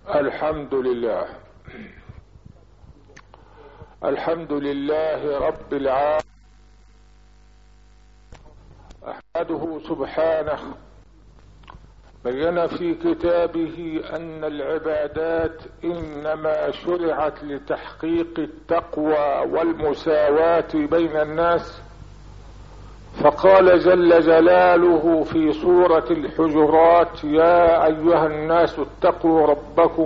الحمد لله الحمد لله رب العالمين احمده سبحانه بين في كتابه ان العبادات انما شرعت لتحقيق التقوى والمساواة بين الناس فقال جل جلاله في سورة الحجرات يا ايها الناس اتقوا ربكم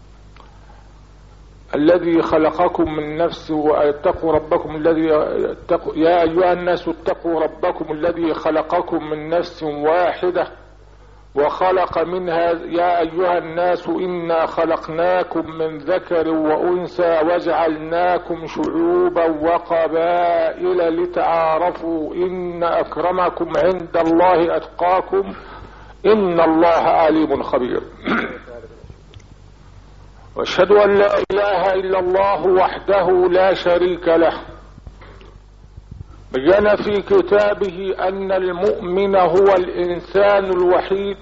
الذي خلقكم من نفس واتقوا ربكم الذي اتقوا يا ايها الناس اتقوا ربكم الذي خلقكم من نفس واحده وخلق منها يا ايها الناس انا خلقناكم من ذكر وانثى وجعلناكم شعوبا وقبائل لتعارفوا ان اكرمكم عند الله اتقاكم ان الله عليم خبير واشهد ان لا اله الا الله وحده لا شريك له بين في كتابه ان المؤمن هو الانسان الوحيد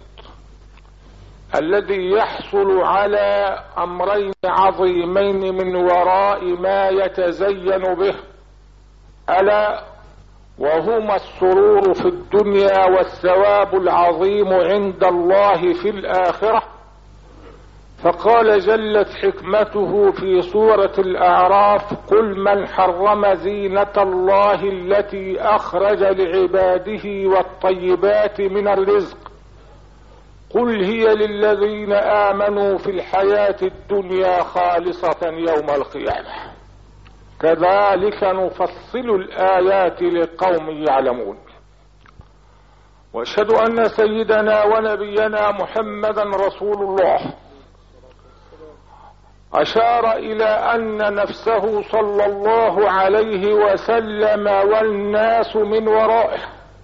الذي يحصل على امرين عظيمين من وراء ما يتزين به الا وهما السرور في الدنيا والثواب العظيم عند الله في الاخره فقال جلت حكمته في سورة الأعراف قل من حرم زينة الله التي أخرج لعباده والطيبات من الرزق قل هي للذين آمنوا في الحياة الدنيا خالصة يوم القيامة كذلك نفصل الآيات لقوم يعلمون واشهد أن سيدنا ونبينا محمدا رسول الله اشار الى ان نفسه صلى الله عليه وسلم والناس من ورائه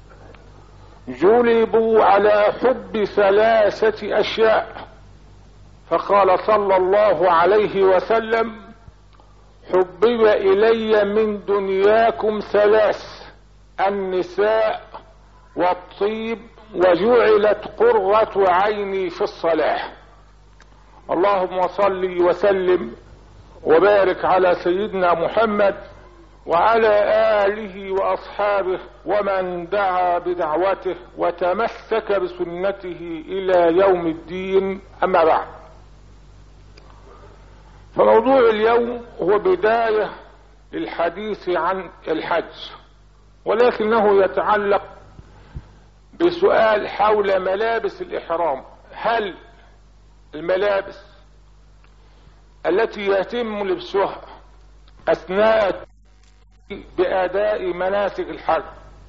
جلبوا على حب ثلاثة اشياء فقال صلى الله عليه وسلم حبب الي من دنياكم ثلاث النساء والطيب وجعلت قرة عيني في الصلاة اللهم صل وسلم وبارك على سيدنا محمد وعلى اله واصحابه ومن دعا بدعوته وتمسك بسنته الى يوم الدين اما بعد فموضوع اليوم هو بدايه للحديث عن الحج ولكنه يتعلق بسؤال حول ملابس الاحرام هل الملابس التي يتم لبسها اثناء باداء مناسك الحج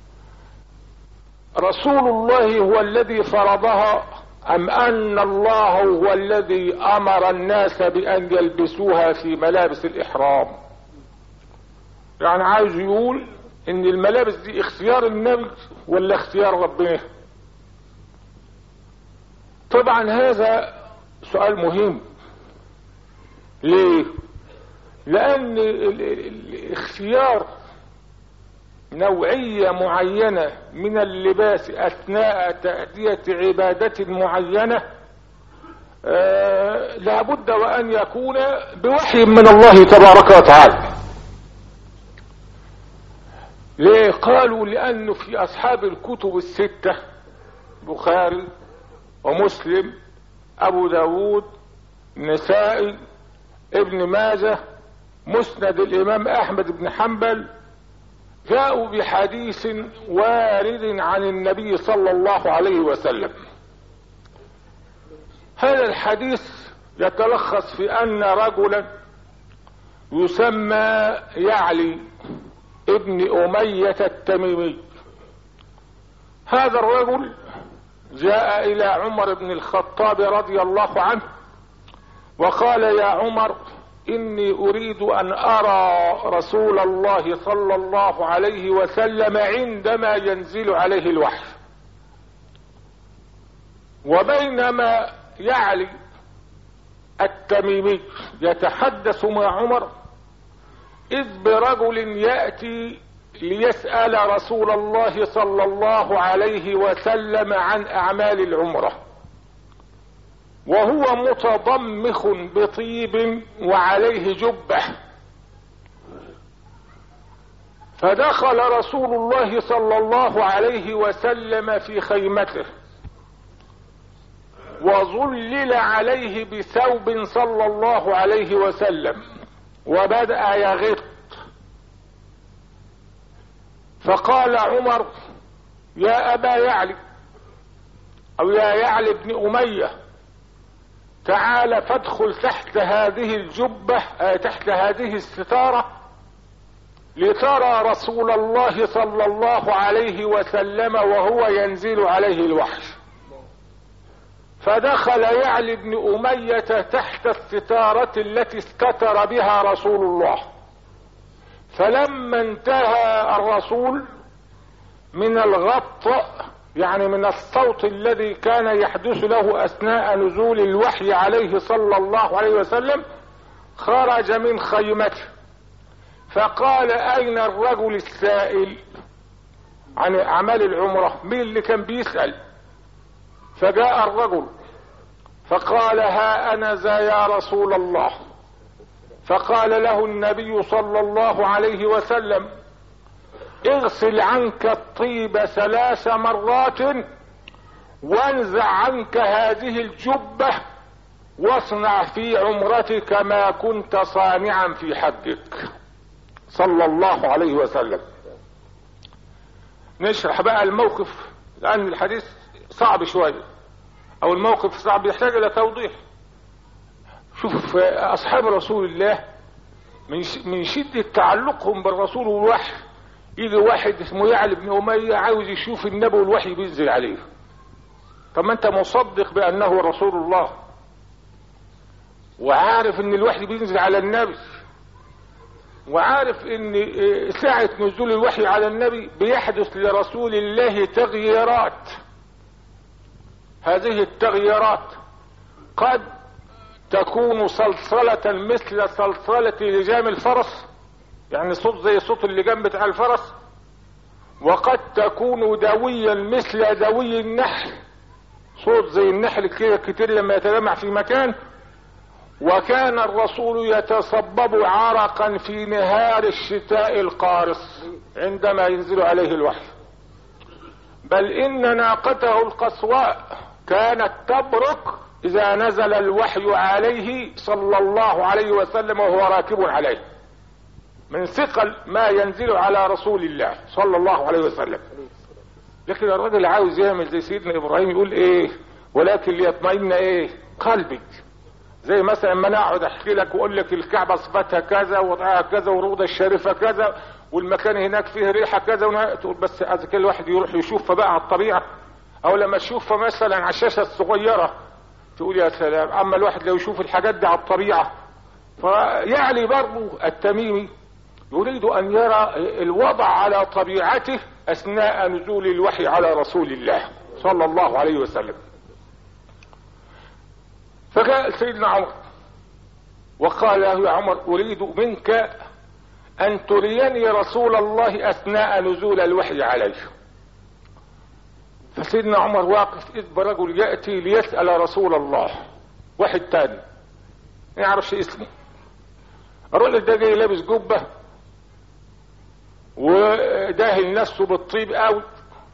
رسول الله هو الذي فرضها ام ان الله هو الذي امر الناس بان يلبسوها في ملابس الاحرام يعني عايز يقول ان الملابس دي اختيار النبي ولا اختيار ربنا طبعا هذا سؤال مهم ليه لان الاختيار نوعية معينة من اللباس اثناء تأدية عبادة معينة آه لابد وان يكون بوحي من الله تبارك وتعالى ليه قالوا لانه في اصحاب الكتب الستة بخاري ومسلم ابو داود نسائي ابن ماجه مسند الامام احمد بن حنبل جاءوا بحديث وارد عن النبي صلى الله عليه وسلم هذا الحديث يتلخص في ان رجلا يسمى يعلي ابن امية التميمي هذا الرجل جاء الى عمر بن الخطاب رضي الله عنه وقال يا عمر اني اريد ان ارى رسول الله صلى الله عليه وسلم عندما ينزل عليه الوحي وبينما يعلي التميمي يتحدث مع عمر اذ برجل ياتي ليسال رسول الله صلى الله عليه وسلم عن اعمال العمره وهو متضمخ بطيب وعليه جبه فدخل رسول الله صلى الله عليه وسلم في خيمته وظلل عليه بثوب صلى الله عليه وسلم وبدأ يغط فقال عمر يا أبا يعلي أو يا يعلي بن أمية تعال فادخل تحت هذه الجبة آه، تحت هذه الستارة لترى رسول الله صلى الله عليه وسلم وهو ينزل عليه الوحي فدخل يعلي بن أمية تحت الستارة التي استتر بها رسول الله فلما انتهى الرسول من الغط يعني من الصوت الذي كان يحدث له اثناء نزول الوحي عليه صلى الله عليه وسلم خرج من خيمته فقال اين الرجل السائل عن اعمال العمرة مين اللي كان بيسأل فجاء الرجل فقال ها انا ذا يا رسول الله فقال له النبي صلى الله عليه وسلم اغسل عنك الطيب ثلاث مرات وانزع عنك هذه الجبة واصنع في عمرتك ما كنت صانعا في حجك صلى الله عليه وسلم نشرح بقى الموقف لان الحديث صعب شوية او الموقف صعب يحتاج الى توضيح شوف اصحاب رسول الله من من شدة تعلقهم بالرسول والوحي يجي واحد اسمه يعلى بن امية عاوز يشوف النبي والوحي بينزل عليه طب ما انت مصدق بانه رسول الله وعارف ان الوحي بينزل على النبي وعارف ان ساعة نزول الوحي على النبي بيحدث لرسول الله تغييرات هذه التغييرات قد تكون صلصلة مثل صلصلة لجام الفرس يعني صوت زي صوت اللجام بتاع الفرس وقد تكون دويا مثل دوي النحل صوت زي النحل كده كتير لما يتجمع في مكان وكان الرسول يتصبب عرقا في نهار الشتاء القارص عندما ينزل عليه الوحي بل ان ناقته القصواء كانت تبرك اذا نزل الوحي عليه صلى الله عليه وسلم وهو راكب عليه من ثقل ما ينزل على رسول الله صلى الله عليه وسلم لكن الراجل عاوز يعمل زي سيدنا ابراهيم يقول ايه ولكن ليطمئن ايه قلبي زي مثلا ما انا اقعد احكي لك واقول لك الكعبه صفتها كذا وضعها كذا والروضه الشريفه كذا والمكان هناك فيه ريحه كذا تقول بس اذا كل واحد يروح يشوف بقى على الطبيعه او لما تشوفها مثلا على الشاشه الصغيره تقول يا سلام اما الواحد لو يشوف الحاجات دي على الطبيعه فيعلي برضه التميمي يريد ان يرى الوضع على طبيعته اثناء نزول الوحي على رسول الله صلى الله عليه وسلم فجاء سيدنا عمر وقال له يا عمر اريد منك ان تريني رسول الله اثناء نزول الوحي عليه فسيدنا عمر واقف اذ برجل ياتي ليسال رسول الله واحد تاني ما يعرفش اسمه الراجل ده جاي لابس جبه وداهن نفسه بالطيب قوي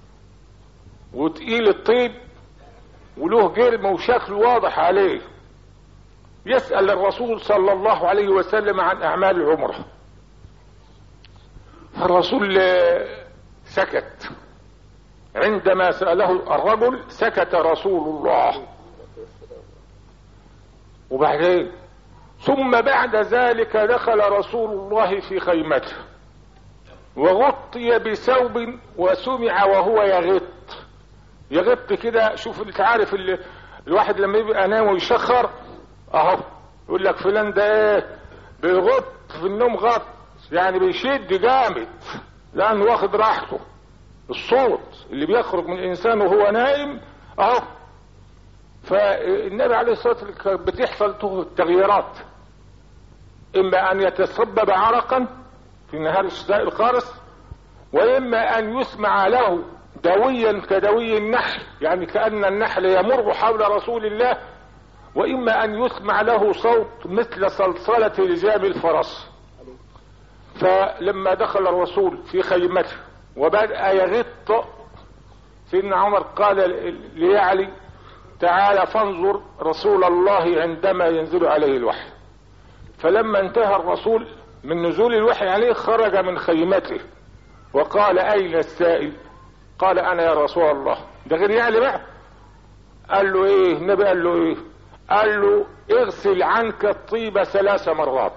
وتقيل الطيب وله جرم وشكل واضح عليه يسأل الرسول صلى الله عليه وسلم عن أعمال العمرة فالرسول سكت عندما سأله الرجل سكت رسول الله وبعدين ثم بعد ذلك دخل رسول الله في خيمته وغطي بثوب وسمع وهو يغط يغط كده شوف انت عارف اللي الواحد لما يبقى نام ويشخر اهو يقول لك فلان ده ايه بيغط في النوم غط يعني بيشد جامد لانه واخد راحته الصوت اللي بيخرج من الانسان وهو نائم اهو فالنبي عليه الصلاه والسلام بتحصل تغييرات اما ان يتسبب عرقا في نهار الشتاء القارس واما ان يسمع له دويا كدوي النحل يعني كأن النحل يمر حول رسول الله واما ان يسمع له صوت مثل صلصلة لجام الفرس فلما دخل الرسول في خيمته وبدأ يغط سيدنا عمر قال ليعلي تعالى فانظر رسول الله عندما ينزل عليه الوحي فلما انتهى الرسول من نزول الوحي عليه خرج من خيمته وقال اين السائل قال انا يا رسول الله ده غير يعلي بقى قال له ايه النبي قال له ايه قال له اغسل عنك الطيب ثلاث مرات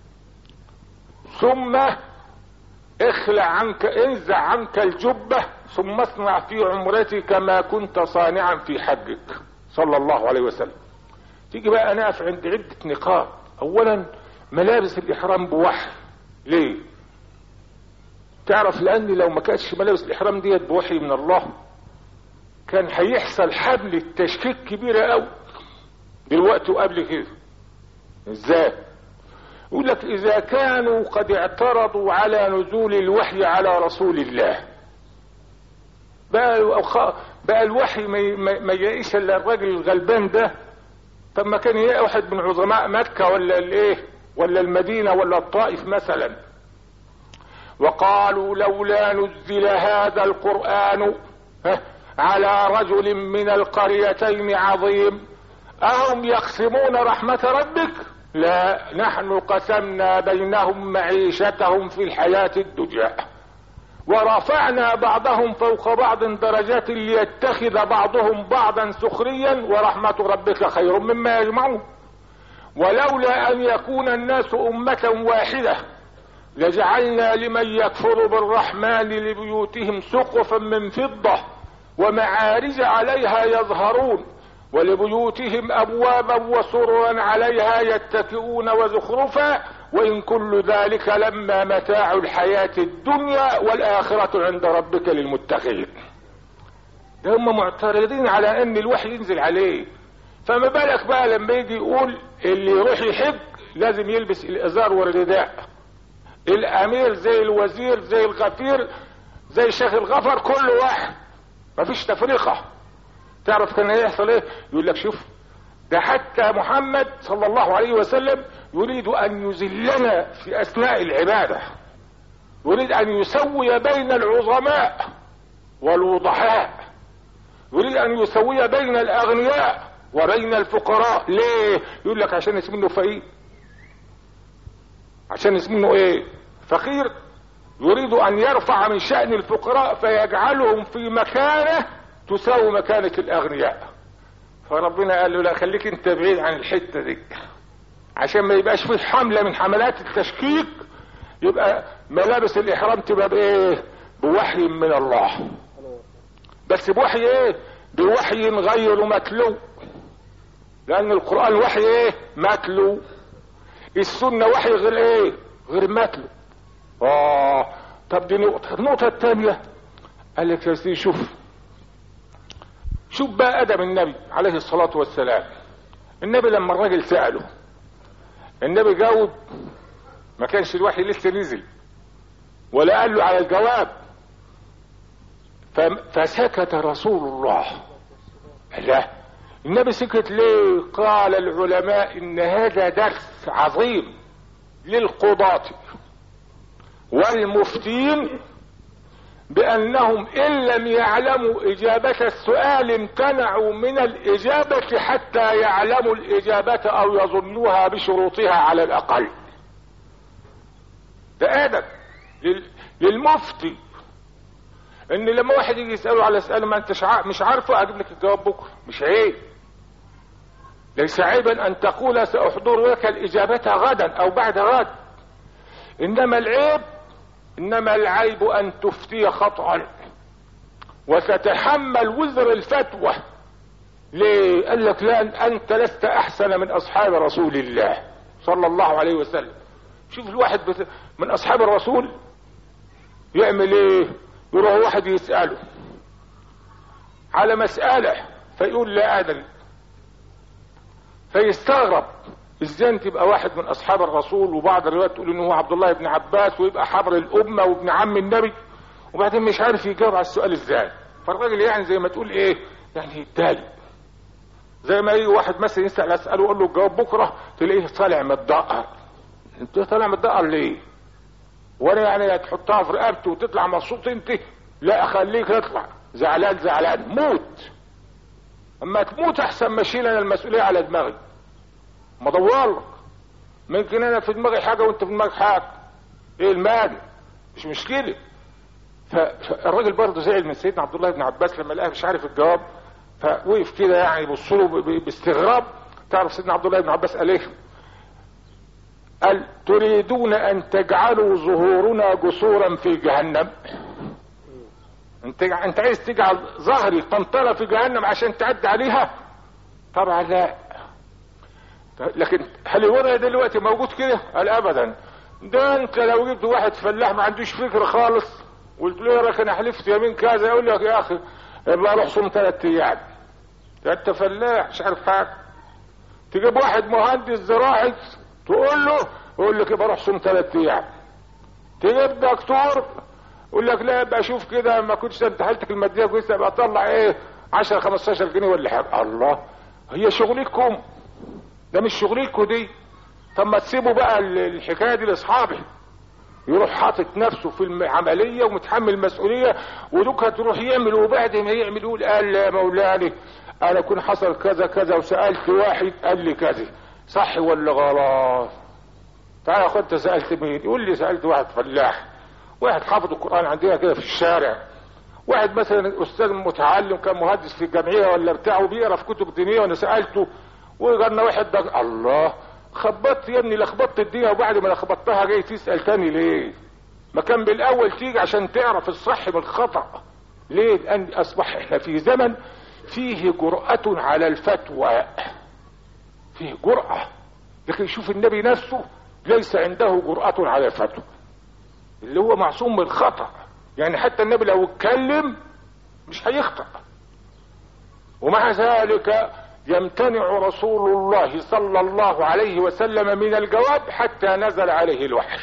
ثم اخلع عنك انزع عنك الجبة ثم اصنع في عمرتك ما كنت صانعا في حجك صلى الله عليه وسلم تيجي بقى نقف عند عدة نقاط اولا ملابس الاحرام بوحي ليه تعرف لان لو ما كانتش ملابس الاحرام ديت بوحي من الله كان هيحصل حمل التشكيك كبيرة قوي دلوقتي وقبل كده ازاي يقول لك اذا كانوا قد اعترضوا على نزول الوحي على رسول الله بقى, بقى الوحي ما يعيش الا الراجل الغلبان ده طب ما كان يلاقي واحد من عظماء مكة ولا الايه ولا المدينة ولا الطائف مثلا وقالوا لولا نزل هذا القرآن على رجل من القريتين عظيم اهم يقسمون رحمة ربك لا نحن قسمنا بينهم معيشتهم في الحياة الدنيا ورفعنا بعضهم فوق بعض درجات ليتخذ بعضهم بعضا سخريا ورحمة ربك خير مما يجمعون ولولا ان يكون الناس امة واحدة لجعلنا لمن يكفر بالرحمن لبيوتهم سقفا من فضة ومعارج عليها يظهرون ولبيوتهم ابوابا وسررا عليها يتكئون وزخرفا وان كل ذلك لما متاع الحياة الدنيا والاخرة عند ربك للمتقين ده هم معترضين على ان الوحي ينزل عليه فما بالك بقى لما يجي يقول اللي يروح يحج لازم يلبس الازار والرداء الامير زي الوزير زي الغفير زي شيخ الغفر كل واحد مفيش تفرقة تعرف كان يحصل ايه يقول لك شوف ده حتى محمد صلى الله عليه وسلم يريد ان يذلنا في اثناء العبادة يريد ان يسوي بين العظماء والوضحاء يريد ان يسوي بين الاغنياء وبين الفقراء ليه يقول لك عشان اسمه فقير عشان اسمه ايه فقير يريد ان يرفع من شأن الفقراء فيجعلهم في مكانه تساوي مكانة الاغنياء فربنا قال له لا خليك انت بعيد عن الحتة دي عشان ما يبقاش فيه حملة من حملات التشكيك يبقى ملابس الاحرام تبقى بايه بوحي من الله بس بوحي ايه بوحي غير متلو لان القرآن وحي ايه متلو السنة وحي غير ايه غير متلو اه طب دي نقطة النقطة الثانية قال لك يا سيدي شوف شوف بقى ادب النبي عليه الصلاة والسلام النبي لما الراجل سأله النبي جاوب ما كانش الوحي لسه نزل ولا قال له على الجواب فسكت رسول الله لا النبي سكت ليه قال العلماء ان هذا درس عظيم للقضاة والمفتين بانهم ان لم يعلموا اجابة السؤال امتنعوا من الاجابة حتى يعلموا الاجابة او يظنوها بشروطها على الاقل ده ادب للمفتي ان لما واحد يجي يسأله على سؤال ما انتش مش عارفه اجيب لك الجواب بكره مش عيب ليس عيبا ان تقول ساحضر لك الاجابة غدا او بعد غد انما العيب انما العيب ان تفتي خطأ وتتحمل وزر الفتوى ليه قال لك لا انت لست احسن من اصحاب رسول الله صلى الله عليه وسلم شوف الواحد بت... من اصحاب الرسول يعمل ايه يروح واحد يسأله على مسألة فيقول لا ادري فيستغرب ازاي تبقى واحد من اصحاب الرسول وبعض الروايات تقول انه هو عبد الله بن عباس ويبقى حبر الامه وابن عم النبي وبعدين مش عارف يجاوب على السؤال ازاي فالراجل يعني زي ما تقول ايه يعني يتالي زي ما يجي واحد مثلا يسال اساله يقول له الجواب بكره تلاقيه طالع متدقر انت طالع متدقر ليه؟ وانا يعني تحطها في رقبته وتطلع مبسوط انت لا اخليك تطلع زعلان زعلان موت اما تموت احسن ما اشيل انا المسؤوليه على دماغي ما ادور ممكن انا في دماغي حاجه وانت في دماغك حاجه ايه المال مش مشكله فالراجل برضه زعل من سيدنا عبد الله بن عباس لما لقاه مش عارف الجواب فوقف كده يعني يبص له باستغراب تعرف سيدنا عبد الله بن عباس قال ايه؟ قال تريدون ان تجعلوا ظهورنا جسورا في جهنم انت انت عايز تجعل ظهري قنطرة في جهنم عشان تعدي عليها طبعا لا لكن هل الوضع دلوقتي موجود كده قال ابدا ده انت لو جبت واحد فلاح ما عندوش فكر خالص قلت له يا انا حلفت يمين كذا يقول لك يا اخي ابقى روح صوم ثلاث ايام ده انت فلاح مش عارف حاجه تجيب واحد مهندس زراعي تقول له يقول لك يبقى روح صوم ثلاث ايام تجيب دكتور يقول لك لا ابقى اشوف كده ما كنتش انت حالتك الماديه كويسه ابقى اطلع ايه 10 15 جنيه ولا حاجه الله هي شغلتكم ده مش شغلتكم دي طب ما تسيبوا بقى الحكايه دي لاصحابي يروح حاطط نفسه في العملية ومتحمل مسؤولية ودوك هتروح يعمل وبعد ما يعمل يقول قال يا مولانا انا كون حصل كذا كذا وسألت واحد قال لي كذا صح ولا غلط تعالى خد انت سألت مين يقول لي سألت واحد فلاح واحد حافظ القرآن عندنا كده في الشارع واحد مثلا استاذ متعلم كان مهندس في الجمعية ولا بتاع وبيقرا في كتب دينية وانا سألته وقالنا واحد ده الله خبطت يا ابني لخبطت الدنيا وبعد ما لخبطتها جاي تسأل تاني ليه ما كان بالاول تيجي عشان تعرف الصح من الخطأ ليه لان اصبح احنا في زمن فيه جرأة على الفتوى فيه جرأة لكن شوف النبي نفسه ليس عنده جرأة على الفتوى اللي هو معصوم من الخطأ يعني حتى النبي لو اتكلم مش هيخطأ ومع ذلك يمتنع رسول الله صلى الله عليه وسلم من الجواب حتى نزل عليه الوحي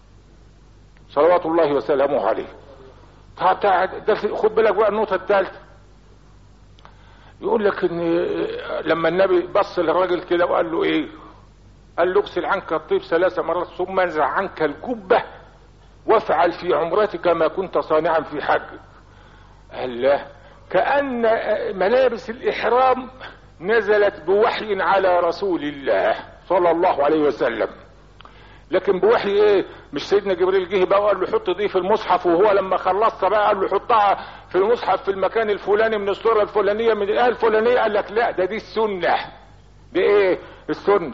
صلوات الله وسلامه عليه ده خد بالك بقى النقطة الثالثة يقول لك ان لما النبي بص للراجل كده وقال له ايه قال له اغسل عنك الطيب ثلاث مرات ثم انزع عنك الكبة وافعل في عمرتك ما كنت صانعا في حجك قال له كأن ملابس الإحرام نزلت بوحي على رسول الله صلى الله عليه وسلم لكن بوحي ايه مش سيدنا جبريل جه بقى وقال له حط دي في المصحف وهو لما خلصت بقى قال له حطها في المصحف في المكان الفلاني من السوره الفلانيه من الايه الفلانيه قال لك لا ده دي السنه دي ايه السنه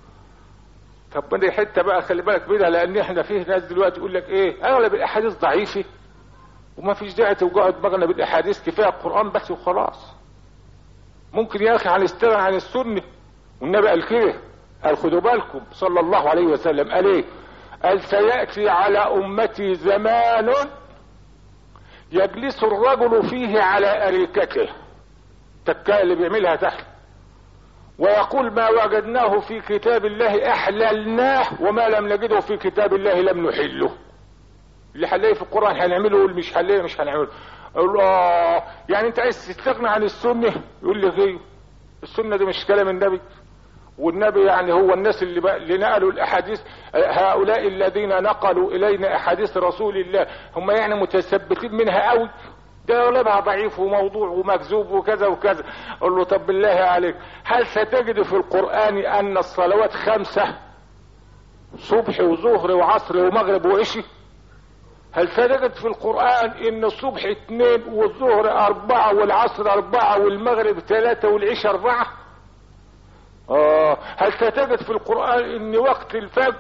طب ما دي حته بقى خلي بالك منها لان احنا فيه ناس دلوقتي يقول لك ايه اغلب الاحاديث ضعيفه وما فيش داعي توجعوا دماغنا بالاحاديث كفايه القران بس وخلاص ممكن يا اخي هنستغنى عن السنه والنبي قال كده قال خدوا بالكم صلى الله عليه وسلم قال ايه قال سياتي على امتي زمان يجلس الرجل فيه على اريكته تكاء اللي بيعملها تحت ويقول ما وجدناه في كتاب الله احللناه وما لم نجده في كتاب الله لم نحله اللي حليه في القران هنعمله واللي مش حليه مش هنعمله الله يعني انت عايز تستغنى عن السنه يقول لي غير السنه دي مش كلام النبي والنبي يعني هو الناس اللي, بقى اللي نقلوا الاحاديث هؤلاء الذين نقلوا الينا احاديث رسول الله هم يعني متثبتين منها قوي ده اغلبها ضعيف وموضوع ومكذوب وكذا وكذا قل له طب بالله عليك هل ستجد في القران ان الصلوات خمسه صبح وظهر وعصر ومغرب وعشي هل تجد في القرآن ان الصبح اثنين والظهر اربعة والعصر اربعة والمغرب ثلاثة والعشاء اربعة آه هل تجد في القرآن ان وقت الفجر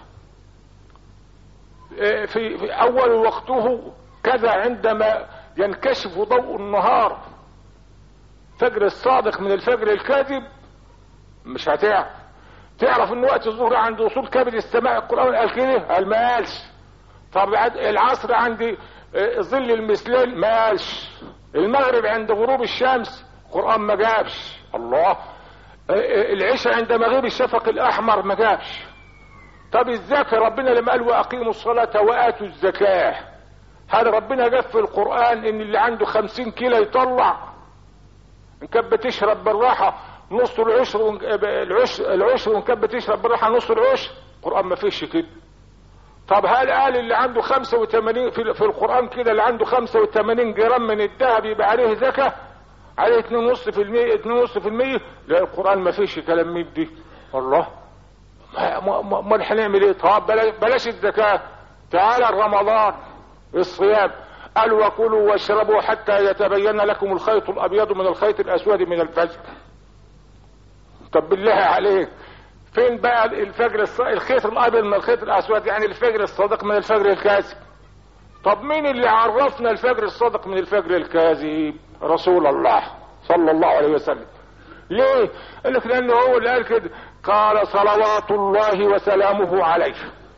في, في اول وقته كذا عندما ينكشف ضوء النهار فجر الصادق من الفجر الكاذب مش هتعرف تعرف ان وقت الظهر عند وصول كبد السماء القرآن قال كده قال ما قالش طب العصر عندي ظل المثلين ما قالش المغرب عند غروب الشمس القرآن ما جابش الله العشاء عند مغيب الشفق الاحمر ما جابش طب الزكاة ربنا لما قال واقيموا الصلاة واتوا الزكاة هل ربنا جاب في القرآن ان اللي عنده خمسين كيلو يطلع ان كانت بتشرب بالراحة نص العشر ون- العشر العشر وان كانت بتشرب بالراحه نص العشر القران ما فيش كده طب هل قال اللي عنده 85 في, في القران كده اللي عنده 85 جرام من الذهب يبقى عليه زكاه عليه 2.5% 2.5% لا القران ما فيش كلام من دي الله ما- ما- ما- امال هنعمل ايه طب بلاش, بلاش الزكاه تعالى رمضان الصيام قال وكلوا واشربوا حتى يتبين لكم الخيط الابيض من الخيط الاسود من الفجر طب بالله عليك فين بقى الفجر الص... الخيط الابيض من الخيط الاسود يعني الفجر الصادق من الفجر الكاذب طب مين اللي عرفنا الفجر الصادق من الفجر الكاذب رسول الله صلى الله عليه وسلم ليه قال لك لانه هو اللي قال كده قال صلوات الله وسلامه عليه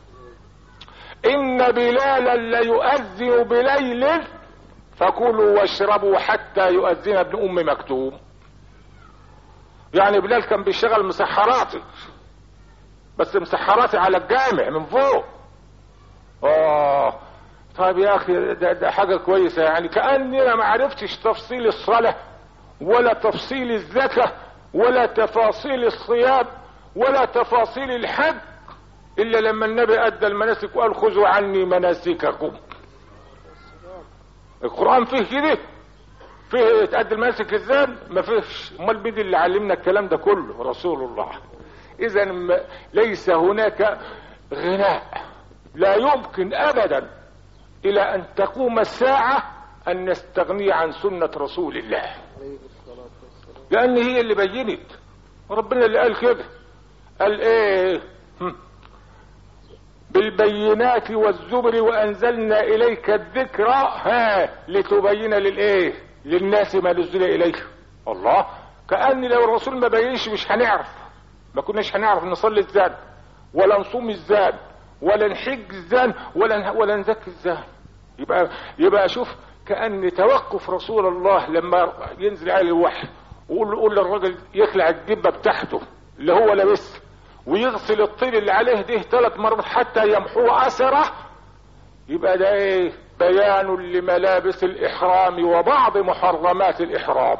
ان بلالا ليؤذن بليل فكلوا واشربوا حتى يؤذن ابن ام مكتوم يعني بلال كان بيشتغل مسحراتي بس مسحراتي على الجامع من فوق اه طيب يا اخي ده, ده حاجه كويسه يعني كاني انا ما عرفتش تفصيل الصلاه ولا تفصيل الزكاه ولا تفاصيل الصيام ولا تفاصيل الحج الا لما النبي ادى المناسك وقال خذوا عني مناسككم القران فيه كده فيه تأدي المناسك ازاي ما فيش امال مين اللي علمنا الكلام ده كله رسول الله اذا م- ليس هناك غناء لا يمكن ابدا الى ان تقوم الساعة ان نستغني عن سنة رسول الله لان هي اللي بينت ربنا اللي قال كده قال ايه هم. بالبينات والزبر وانزلنا اليك الذكرى ها لتبين للايه للناس ما نزل اليه الله كأن لو الرسول ما بينش مش هنعرف ما كناش هنعرف نصلي ازاي ولا نصوم ازاي ولا نحج ازاي ولا ولا نزكي ازاي يبقى يبقى شوف كأن توقف رسول الله لما ينزل عليه الوحي ويقول له قول للراجل يخلع الجبه بتاعته اللي هو لابسها ويغسل الطين اللي عليه ده ثلاث مرات حتى يمحو اثره يبقى ده ايه بيان لملابس الاحرام وبعض محرمات الاحرام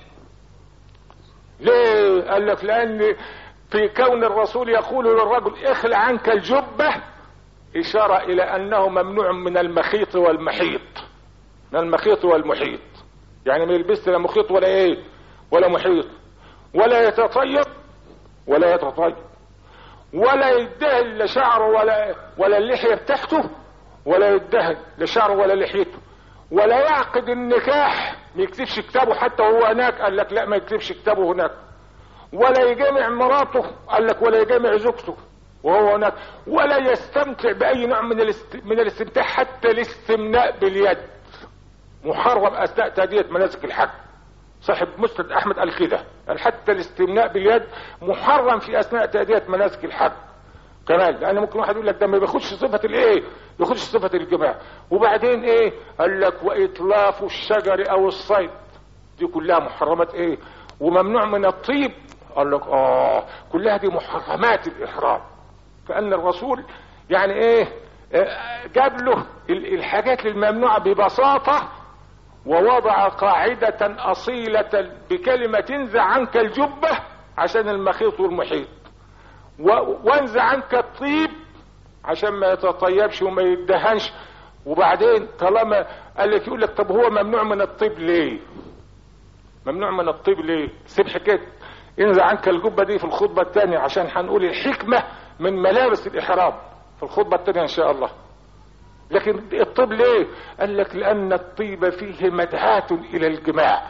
ليه قال لك لان في كون الرسول يقول للرجل اخلع عنك الجبة اشارة الى انه ممنوع من المخيط والمحيط من المخيط والمحيط يعني ما يلبس لا مخيط ولا ايه ولا محيط ولا يتطيب ولا يتطيب ولا يدهن لا شعره ولا ولا اللحيه بتاعته ولا يدهن لا شعره ولا لحيته ولا يعقد النكاح ما يكتبش كتابه حتى وهو هناك قال لك لا ما يكتبش كتابه هناك ولا يجامع مراته قال لك ولا يجامع زوجته وهو هناك ولا يستمتع باي نوع من الاست... من الاستمتاع حتى الاستمناء باليد محرم اثناء تاديه مناسك الحج صاحب مسند احمد قال كده قال حتى الاستمناء باليد محرم في اثناء تاديه مناسك الحج كمان لان ممكن واحد يقول لك ده ما بياخدش صفه الايه ما بياخدش صفه الجماع وبعدين ايه قال لك واطلاف الشجر او الصيد دي كلها محرمات ايه وممنوع من الطيب قال لك اه كلها دي محرمات الاحرام كان الرسول يعني ايه آه، جاب له ال- الحاجات الممنوعه ببساطه ووضع قاعدة أصيلة بكلمة تنزع عنك الجبة عشان المخيط والمحيط و- وانزع عنك الطيب عشان ما يتطيبش وما يدهنش وبعدين طالما قال لك يقول لك طب هو ممنوع من الطيب ليه ممنوع من الطيب ليه سيب حكايه انزع عنك الجبه دي في الخطبه الثانيه عشان هنقول الحكمه من ملابس الاحرام في الخطبه الثانيه ان شاء الله لكن الطيب ليه قال لك لان الطيب فيه مدعاة الى الجماع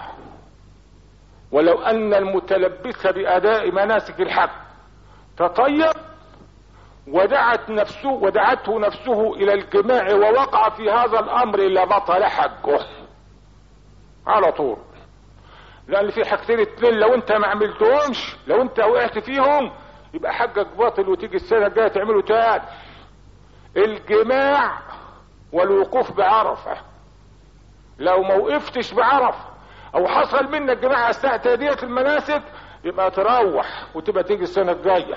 ولو ان المتلبس باداء مناسك الحج تطيب ودعت نفسه ودعته نفسه الى الجماع ووقع في هذا الامر لبطل حجه على طول لان في حاجتين اتنين لو انت ما عملتهمش لو انت وقعت فيهم يبقى حجك باطل وتيجي السنه الجايه تعمله تاني الجماع والوقوف بعرفه لو ما وقفتش بعرفه او حصل منك جماع اثناء تاديه المناسك يبقى تروح وتبقى تيجي السنه الجايه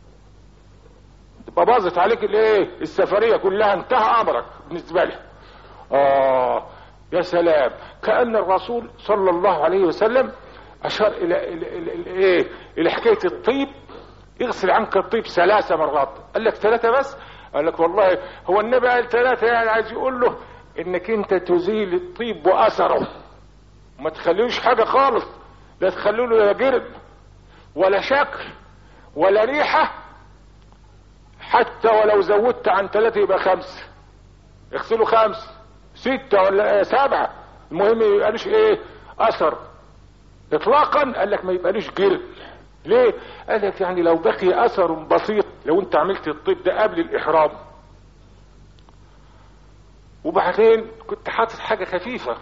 تبقى باظت عليك الايه السفريه كلها انتهى امرك بالنسبه لها اه يا سلام كان الرسول صلى الله عليه وسلم اشار الى الى الى, إلى ايه الى حكايه الطيب اغسل عنك الطيب ثلاث مرات قال لك ثلاثه بس قال لك والله هو النبي قال ثلاثه يعني عايز يقول له انك انت تزيل الطيب واثره ما تخليوش حاجه خالص لا تخلوا له لا جرب ولا شكل ولا ريحه حتى ولو زودت عن ثلاثه يبقى خمسه اغسلوا خمس ستة ولا سبعة المهم ما يبقالوش ايه اثر اطلاقا قال لك ما يبقالوش جلد ليه قال لك يعني لو بقي اثر بسيط لو انت عملت الطيب ده قبل الاحرام وبعدين كنت حاطط حاجة خفيفة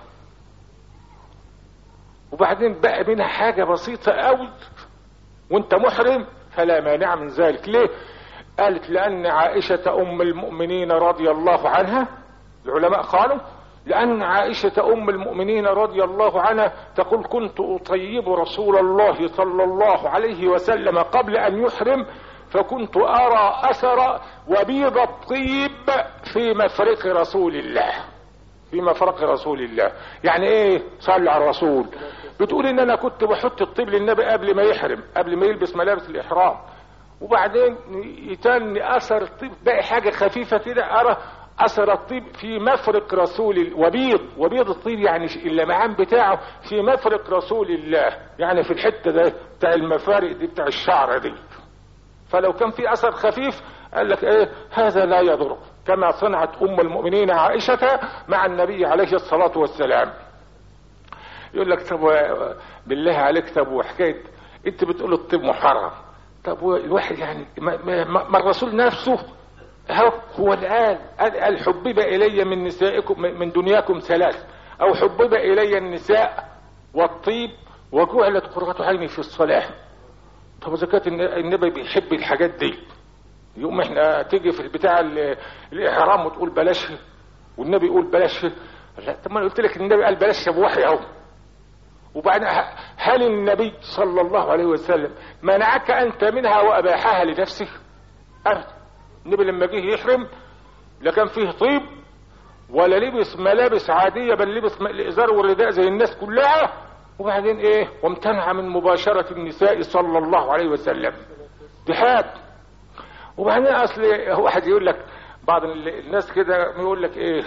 وبعدين بقى منها حاجة بسيطة قوي وانت محرم فلا مانع من ذلك ليه قالت لان عائشة ام المؤمنين رضي الله عنها العلماء قالوا لأن عائشة أم المؤمنين رضي الله عنها تقول كنت أطيب رسول الله صلى الله عليه وسلم قبل أن يحرم فكنت أرى أثر وبيض الطيب في مفرق رسول الله في مفرق رسول الله يعني ايه صلى على الرسول بتقول ان انا كنت بحط الطيب للنبي قبل ما يحرم قبل ما يلبس ملابس الاحرام وبعدين يتني اثر الطيب باقي حاجه خفيفه كده ارى اثر الطيب في مفرق رسول وبيض وبيض الطيب يعني اللمعان بتاعه في مفرق رسول الله يعني في الحته ده بتاع المفارق دي بتاع الشعر دي فلو كان في اثر خفيف قال لك ايه هذا لا يضر كما صنعت ام المؤمنين عائشه مع النبي عليه الصلاه والسلام يقول لك طب بالله عليك طب وحكايه انت بتقول الطب محرم طب الواحد يعني ما, ما, ما الرسول نفسه هو هو الآن قال حبب إلي من نسائكم من دنياكم ثلاث أو حبب إلي النساء والطيب وجعلت قرة عيني في الصلاة طب إذا كانت النبي بيحب الحاجات دي يوم احنا تيجي في البتاع الإحرام وتقول بلاش والنبي يقول بلاش لا طب ما انا قلت لك النبي قال بلاش بوحي اهو وبعدين هل النبي صلى الله عليه وسلم منعك انت منها واباحها لنفسه ابدا النبي لما جه يحرم لا كان فيه طيب ولا لبس ملابس عاديه بل لبس الازار والرداء زي الناس كلها وبعدين ايه وامتنع من مباشره النساء صلى الله عليه وسلم دي حاجه وبعدين اصل واحد يقول لك بعض الناس كده يقول لك ايه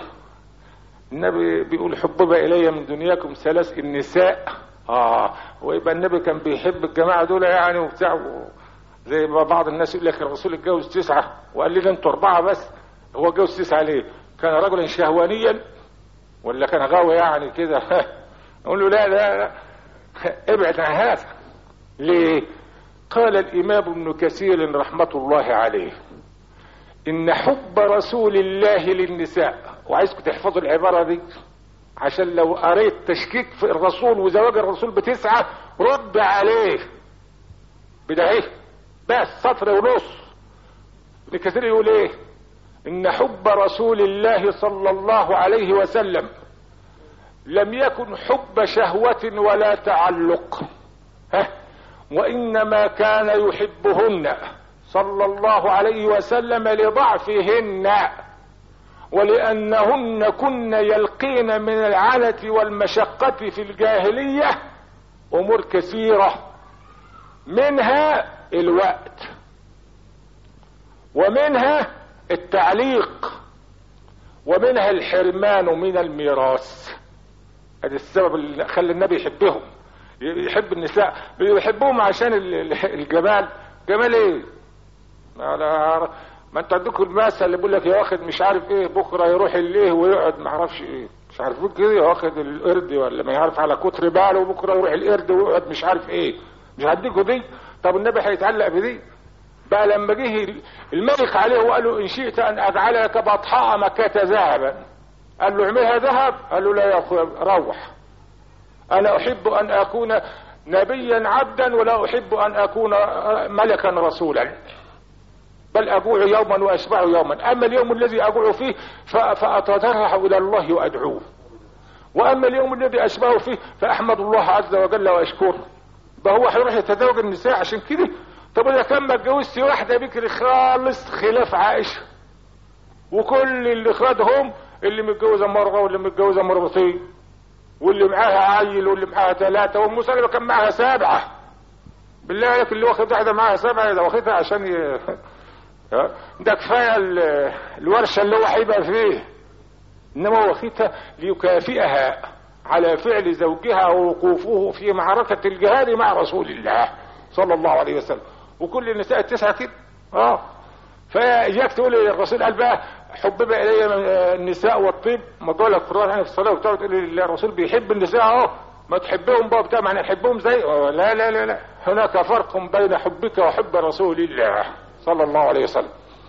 النبي بيقول حبب الي من دنياكم ثلاث النساء اه ويبقى النبي كان بيحب الجماعه دول يعني وبتاع زي ما بعض الناس يقول لك الرسول اتجوز تسعه وقال لنا انتوا اربعه بس هو اتجوز تسعه ليه؟ كان رجلا شهوانيا ولا كان غاوي يعني كده نقول له لا لا لا ابعد عن هذا ليه؟ قال الامام ابن كثير رحمه الله عليه ان حب رسول الله للنساء وعايزكم تحفظوا العباره دي عشان لو قريت تشكيك في الرسول وزواج الرسول بتسعه رد عليه بده ايه بس سطر ونص ابن كثير يقول ايه ان حب رسول الله صلى الله عليه وسلم لم يكن حب شهوة ولا تعلق ها وانما كان يحبهن صلى الله عليه وسلم لضعفهن ولانهن كن يلقين من العنة والمشقة في الجاهلية امور كثيرة منها الوقت ومنها التعليق ومنها الحرمان من الميراث هذا السبب اللي خلى النبي يحبهم يحب النساء بيحبهم عشان الجمال جمال ايه ما, ما انت عندكم المثل اللي بيقول لك يا واخد مش عارف ايه بكره يروح الايه ويقعد ما اعرفش ايه مش عارفين كده يا واخد القرد ولا ما يعرف على كتر باله وبكره يروح القرد ويقعد مش عارف ايه مش هديكوا دي طب النبي هيتعلق بدي بقى لما جه الملك عليه وقال له ان شئت ان اجعلك بطحاء مكة ذهبا قال له اعملها ذهب قال له لا يا اخويا روح انا احب ان اكون نبيا عبدا ولا احب ان اكون ملكا رسولا بل اجوع يوما واشبع يوما اما اليوم الذي اجوع فيه فاتضرع الى الله وادعوه واما اليوم الذي اشبع فيه فاحمد الله عز وجل واشكره ده هو هيروح يتزوج النساء عشان كده طب اذا كان ما اتجوزش واحده بكر خالص خلاف عائشه وكل اللي خدهم اللي متجوزه مرغه واللي متجوزه مرغتين واللي معاها عيل واللي معاها ثلاثة وام سلمة كان معاها سبعة بالله عليك اللي واخد واحدة معاها سبعة ده واخدها عشان ي... ده كفاية الورشة اللي هو هيبقى فيه انما هو واخدها ليكافئها على فعل زوجها ووقوفه في معركة الجهاد مع رسول الله صلى الله عليه وسلم وكل النساء التسعة كده اه فاياك تقول الرسول قال بقى حبب الي النساء والطيب موضوع القران يعني في الصلاه وبتاع تقول الرسول بيحب النساء اهو ما تحبهم بقى بتاع ما نحبهم زي لا لا لا لا هناك فرق بين حبك وحب رسول الله صلى الله عليه وسلم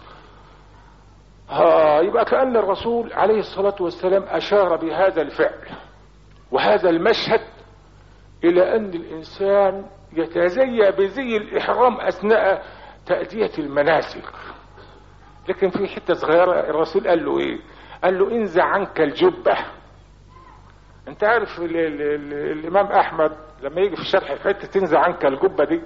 ها يبقى كأن الرسول عليه الصلاة والسلام أشار بهذا الفعل وهذا المشهد إلى أن الإنسان يتزيى بزي الإحرام أثناء تأدية المناسك لكن في حتة صغيرة الرسول قال له إيه قال له انزع عنك الجبة انت عارف ال ال ال الامام احمد لما يجي في الشرح في حته تنزع عنك الجبه دي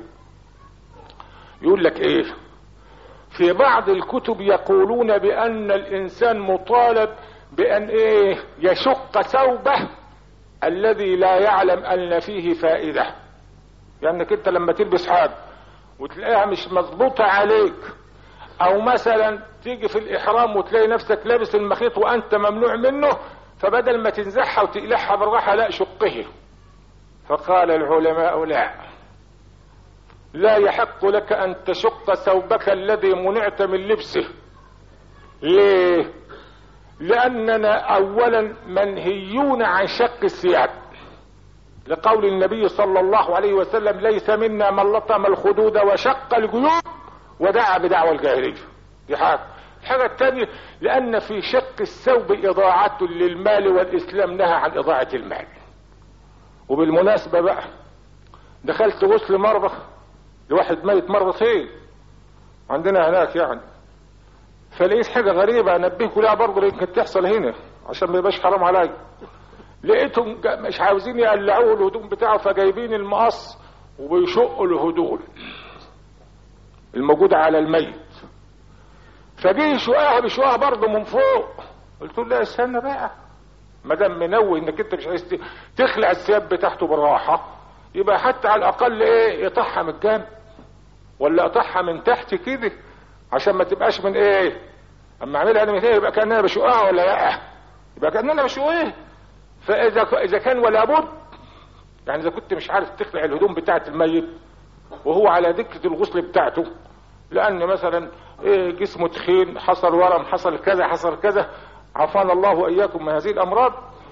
يقول لك ايه في بعض الكتب يقولون بان الانسان مطالب بان ايه يشق ثوبه الذي لا يعلم ان فيه فائده لانك انت لما تلبس حاجه وتلاقيها مش مظبوطه عليك او مثلا تيجي في الاحرام وتلاقي نفسك لابس المخيط وانت ممنوع منه فبدل ما تنزعها وتقلعها بالراحه لا شقه فقال العلماء لا لا يحق لك ان تشق ثوبك الذي منعت من لبسه ليه لاننا اولا منهيون عن شق الثياب لقول النبي صلى الله عليه وسلم ليس منا من لطم الخدود وشق الجيوب ودعا بدعوى الجاهليه دي حاجه الحاجه الثانيه لان في شق الثوب اضاعه للمال والاسلام نهى عن اضاعه المال وبالمناسبه بقى دخلت غسل مره لواحد ميت مرتين عندنا هناك يعني فلقيت حاجه غريبه انبهكم لها برضه يمكن تحصل هنا عشان ما يبقاش حرام عليا لقيتهم مش عاوزين يقلعوه الهدوم بتاعه فجايبين المقص وبيشقوا الهدوم الموجودة على الميت فجه يشقاها بيشقاها برضه من فوق قلت له لا استنى بقى ما دام منوي انك انت مش عايز تخلع الثياب بتاعته بالراحه يبقى حتى على الاقل ايه يقطعها من الجنب ولا يقطعها من تحت كده عشان ما تبقاش من ايه اما اعملها انا من هنا يبقى كانها بشقاها ولا لا يبقى كاننا بشقاها فاذا اذا كان ولا بد يعني اذا كنت مش عارف تخلع الهدوم بتاعه الميت وهو على ذكر الغسل بتاعته لان مثلا إيه جسمه تخين حصل ورم حصل كذا حصل كذا عافانا الله واياكم من هذه الامراض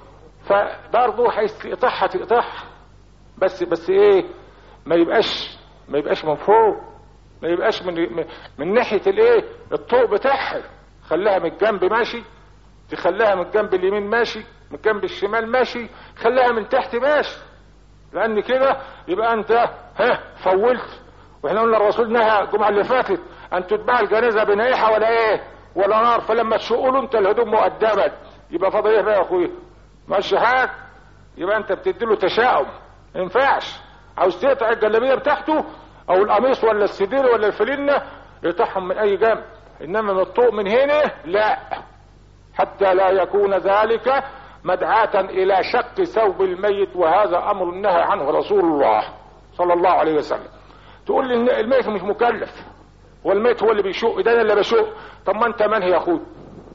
فبرضه هيقطعها تقطعها بس بس ايه ما يبقاش ما يبقاش من فوق ما يبقاش من من ناحيه الايه الطوق بتاعها خليها من الجنب ماشي تخليها من الجنب اليمين ماشي من الجنب الشمال ماشي خليها من تحت ماشي لان كده يبقى انت ها فولت واحنا قلنا الرسول نهى الجمعه اللي فاتت ان تتبع الجنازه بنايحه ولا ايه ولا نار فلما تشقوا له انت الهدوم مؤدبا يبقى فاضل ايه بقى يا اخويا ماشي حاجه يبقى انت بتدي له تشاؤم ما ينفعش عاوز تقطع الجلابيه بتاعته او القميص ولا السدير ولا الفلينه يقطعهم من اي جنب انما من الطوق من هنا لا حتى لا يكون ذلك مدعاة الى شق ثوب الميت وهذا امر نهى عنه رسول الله صلى الله عليه وسلم تقول لي الميت مش مكلف هو الميت هو اللي بيشق ده انا اللي بشق طب ما انت منهي يا اخوي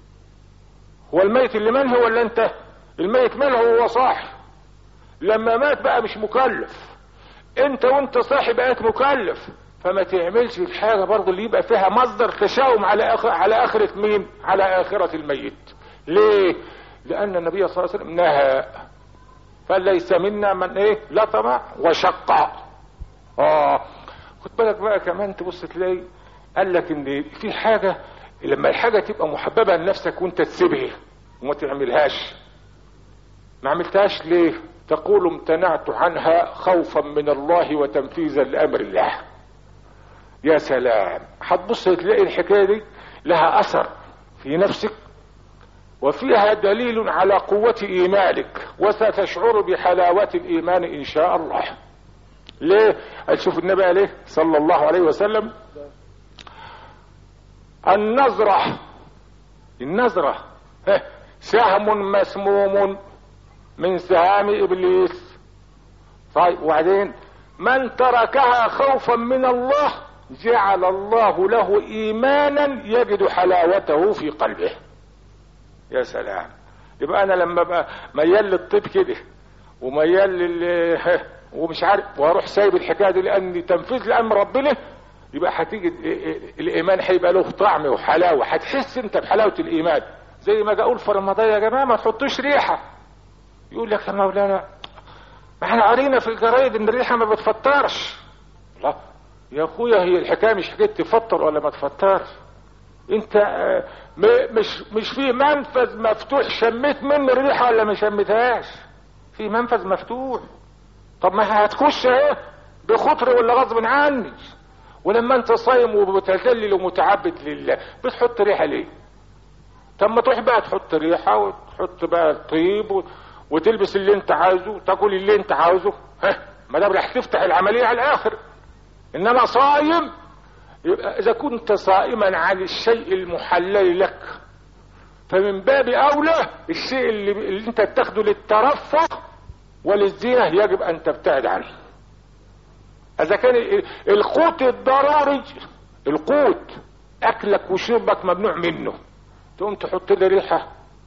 هو الميت اللي منهي ولا انت الميت منهي هو صاحي لما مات بقى مش مكلف انت وانت صاحي بقيت مكلف فما تعملش الحاجه برضه اللي يبقى فيها مصدر تشاؤم على آخر على اخره مين على اخره الميت ليه لان النبي صلى الله عليه وسلم نهى فليس منا من ايه لطم وشق اه خد بالك بقى كمان تبص تلاقي قال لك ان في حاجه لما الحاجه تبقى محببه لنفسك وانت تسيبها وما تعملهاش ما عملتهاش ليه تقول امتنعت عنها خوفا من الله وتنفيذا لامر الله يا سلام هتبص تلاقي الحكايه دي لها اثر في نفسك وفيها دليل على قوة ايمانك وستشعر بحلاوة الايمان ان شاء الله ليه اشوف النبي عليه صلى الله عليه وسلم النظرة النظرة سهم مسموم من سهام ابليس طيب وبعدين من تركها خوفا من الله جعل الله له ايمانا يجد حلاوته في قلبه يا سلام يبقى انا لما بقى ميال للطب كده وميال لل ومش عارف واروح سايب الحكايه دي لان تنفيذ لامر ربنا يبقى هتيجي الايمان هيبقى له طعم وحلاوه هتحس انت بحلاوه الايمان زي ما اقول في رمضان يا جماعه ما تحطوش ريحه يقول لك يا مولانا ما احنا قرينا في الجرايد ان الريحه ما بتفطرش لا يا اخويا هي الحكايه مش حكايه تفطر ولا ما تفطرش انت مش مش في منفذ مفتوح شميت منه الريحه ولا ما شميتهاش في منفذ مفتوح طب ما هتخش اهي بخطر ولا غصب عني ولما انت صايم ومتذلل ومتعبد لله بتحط ريحه ليه طب ما تروح بقى تحط ريحه وتحط بقى طيب و... وتلبس اللي انت عايزه وتاكل اللي انت عاوزه ها ما دام رح تفتح العمليه على الاخر انما صايم يبقى اذا كنت صائما عن الشيء المحلل لك فمن باب اولى الشيء اللي, اللي انت تاخده للترفه وللزينه يجب ان تبتعد عنه اذا كان القوت الضروري القوت اكلك وشربك ممنوع منه تقوم تحط لي ريحه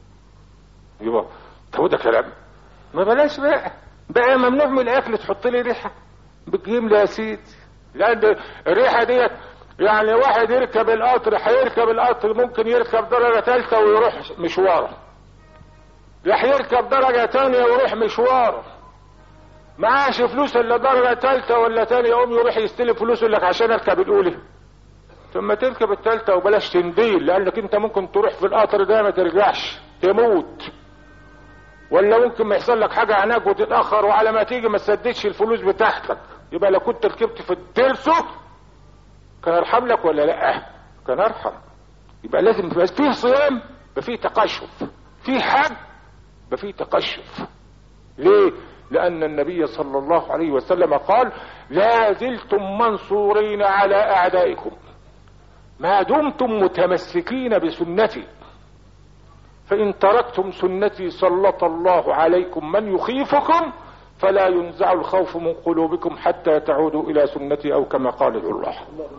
يبقى طب ده كلام ما بلاش بقى بقى ممنوع من الاكل تحط لي ريحه بتجيب لي يا سيدي لان الريحه ديت يعني واحد يركب القطر هيركب القطر ممكن يركب درجه ثالثه ويروح مشواره راح يركب درجه ثانيه ويروح مشواره معاش فلوس الا درجه ثالثه ولا ثانيه يقوم يروح يستلف فلوس يقول لك عشان اركب الاولى ثم تركب الثالثه وبلاش تنديل لانك انت ممكن تروح في القطر ده ما ترجعش تموت ولا ممكن ما يحصل لك حاجه هناك وتتاخر وعلى ما تيجي ما تسددش الفلوس بتاعتك يبقى لو كنت ركبت في الترسو كان ارحم لك ولا لا كان ارحم يبقى لازم يبقى فيه صيام يبقى فيه تقشف فيه حج يبقى فيه تقشف ليه لان النبي صلى الله عليه وسلم قال لا زلتم منصورين على اعدائكم ما دمتم متمسكين بسنتي فان تركتم سنتي سلط الله عليكم من يخيفكم فلا ينزع الخوف من قلوبكم حتى تعودوا الى سنتي او كما قال الله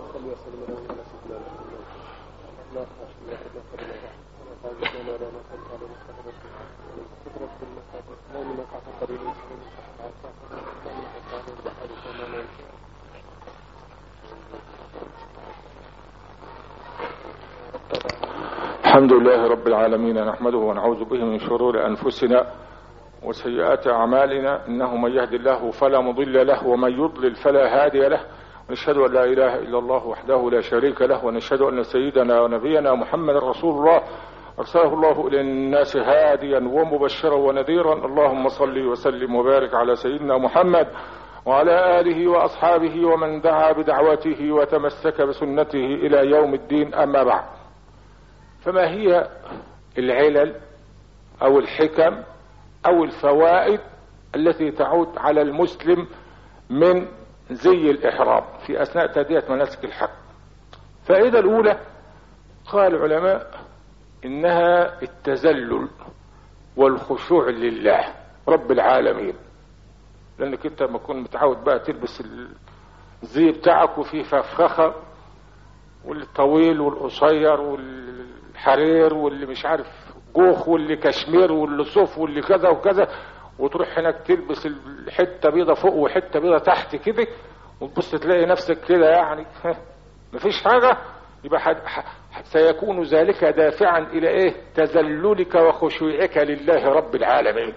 الحمد لله رب العالمين نحمده ونعوذ به من شرور انفسنا وسيئات اعمالنا انه من يهد الله فلا مضل له ومن يضلل فلا هادي له ونشهد ان لا اله الا الله وحده لا شريك له ونشهد ان سيدنا ونبينا محمد رسول الله ارسله الله الى الناس هاديا ومبشرا ونذيرا اللهم صل وسلم وبارك على سيدنا محمد وعلى اله واصحابه ومن دعا بدعوته وتمسك بسنته الى يوم الدين اما بعد فما هي العلل او الحكم او الفوائد التي تعود على المسلم من زي الاحرام في اثناء تادية مناسك الحج فائدة الاولى قال العلماء انها التذلل والخشوع لله رب العالمين لانك انت لما تكون متعود بقى تلبس الزي بتاعك وفيه فخخة والطويل والقصير والحرير واللي مش عارف جوخ واللي كشمير واللي صوف واللي كذا وكذا وتروح هناك تلبس الحته بيضه فوق وحته بيضه تحت كده وتبص تلاقي نفسك كده يعني مفيش حاجه يبقى حد سيكون ذلك دافعا الى ايه تذللك وخشوعك لله رب العالمين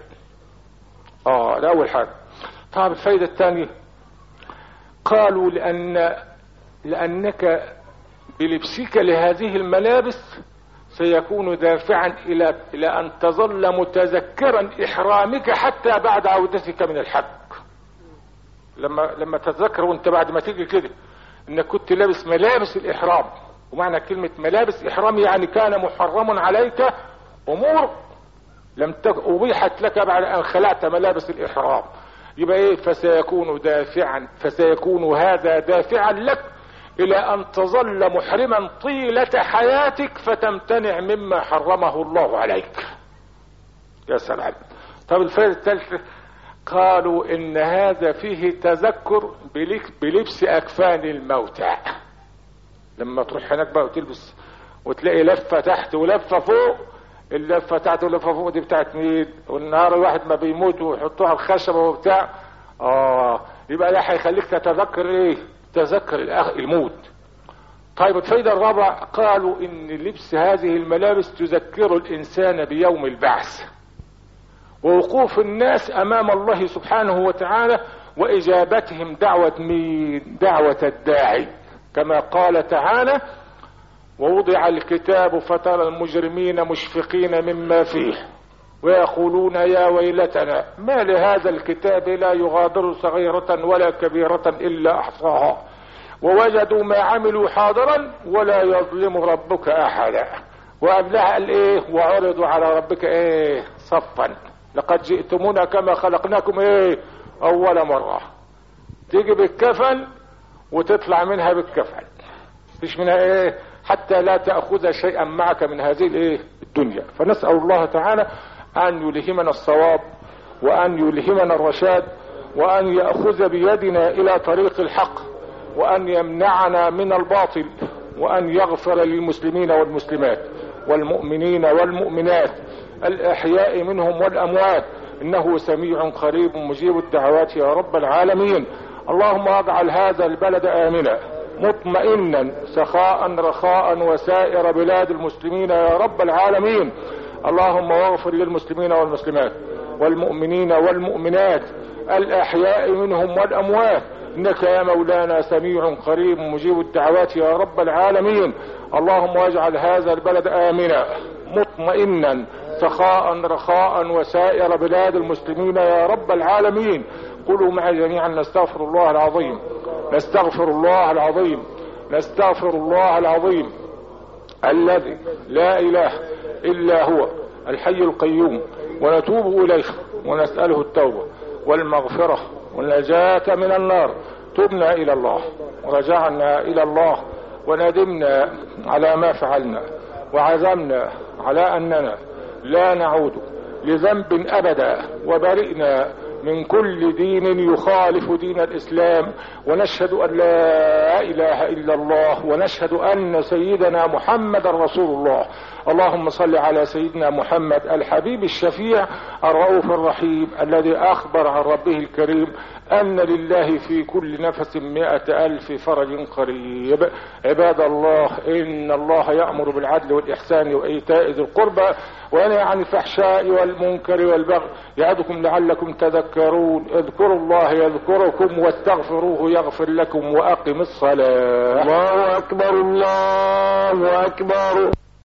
اه ده اول حاجه طب الفايده الثانيه قالوا لان لانك بلبسك لهذه الملابس سيكون دافعا الى الى ان تظل متذكرا احرامك حتى بعد عودتك من الحج لما لما تتذكر وانت بعد ما تيجي كده انك كنت لابس ملابس الاحرام ومعنى كلمة ملابس احرام يعني كان محرم عليك امور لم ابيحت لك بعد ان خلعت ملابس الاحرام يبقى ايه فسيكون دافعا فسيكون هذا دافعا لك الى ان تظل محرما طيلة حياتك فتمتنع مما حرمه الله عليك يا سلام طب الفائدة الثالثة قالوا ان هذا فيه تذكر بلبس اكفان الموتى لما تروح هناك بقى وتلبس وتلاقي لفة تحت ولفة فوق اللفة تحت واللفة فوق دي بتاعت مين والنهار الواحد ما بيموت ويحطوها الخشبة وبتاع اه يبقى ده هيخليك تتذكر ايه تذكر الأخ الموت طيب الفايدة الرابعة قالوا ان لبس هذه الملابس تذكر الانسان بيوم البعث ووقوف الناس امام الله سبحانه وتعالى واجابتهم دعوة مين دعوة الداعي كما قال تعالى ووضع الكتاب فترى المجرمين مشفقين مما فيه ويقولون يا ويلتنا ما لهذا الكتاب لا يغادر صغيرة ولا كبيرة إلا أحصاها ووجدوا ما عملوا حاضرا ولا يظلم ربك أحدا وقبلها قال إيه وعرضوا على ربك إيه صفا لقد جئتمونا كما خلقناكم إيه أول مرة تيجي بالكفن وتطلع منها بالكفن فيش منها إيه حتى لا تأخذ شيئا معك من هذه الايه الدنيا فنسأل الله تعالى ان يلهمنا الصواب وان يلهمنا الرشاد وان يأخذ بيدنا الى طريق الحق وان يمنعنا من الباطل وان يغفر للمسلمين والمسلمات والمؤمنين والمؤمنات الاحياء منهم والاموات انه سميع قريب مجيب الدعوات يا رب العالمين اللهم اجعل هذا البلد امنا مطمئنا سخاء رخاء وسائر بلاد المسلمين يا رب العالمين اللهم واغفر للمسلمين والمسلمات والمؤمنين والمؤمنات الاحياء منهم والاموات انك يا مولانا سميع قريب مجيب الدعوات يا رب العالمين اللهم واجعل هذا البلد امنا مطمئنا سخاء رخاء وسائر بلاد المسلمين يا رب العالمين قولوا معي جميعا نستغفر الله العظيم نستغفر الله العظيم نستغفر الله العظيم الذي لا اله الا هو الحي القيوم ونتوب اليه ونسأله التوبة والمغفرة والنجاة من النار تبنا الى الله ورجعنا الى الله وندمنا على ما فعلنا وعزمنا على اننا لا نعود لذنب ابدا وبرئنا من كل دين يخالف دين الاسلام ونشهد ان لا اله الا الله ونشهد ان سيدنا محمد رسول الله اللهم صل على سيدنا محمد الحبيب الشفيع الرؤوف الرحيم الذي اخبر عن ربه الكريم ان لله في كل نفس مئة الف فرج قريب عباد الله ان الله يأمر بالعدل والاحسان وايتاء ذي القربى وينهى عن الفحشاء والمنكر والبغي يعظكم لعلكم تذكرون اذكروا الله يذكركم واستغفروه يغفر لكم واقم الصلاة الله اكبر الله اكبر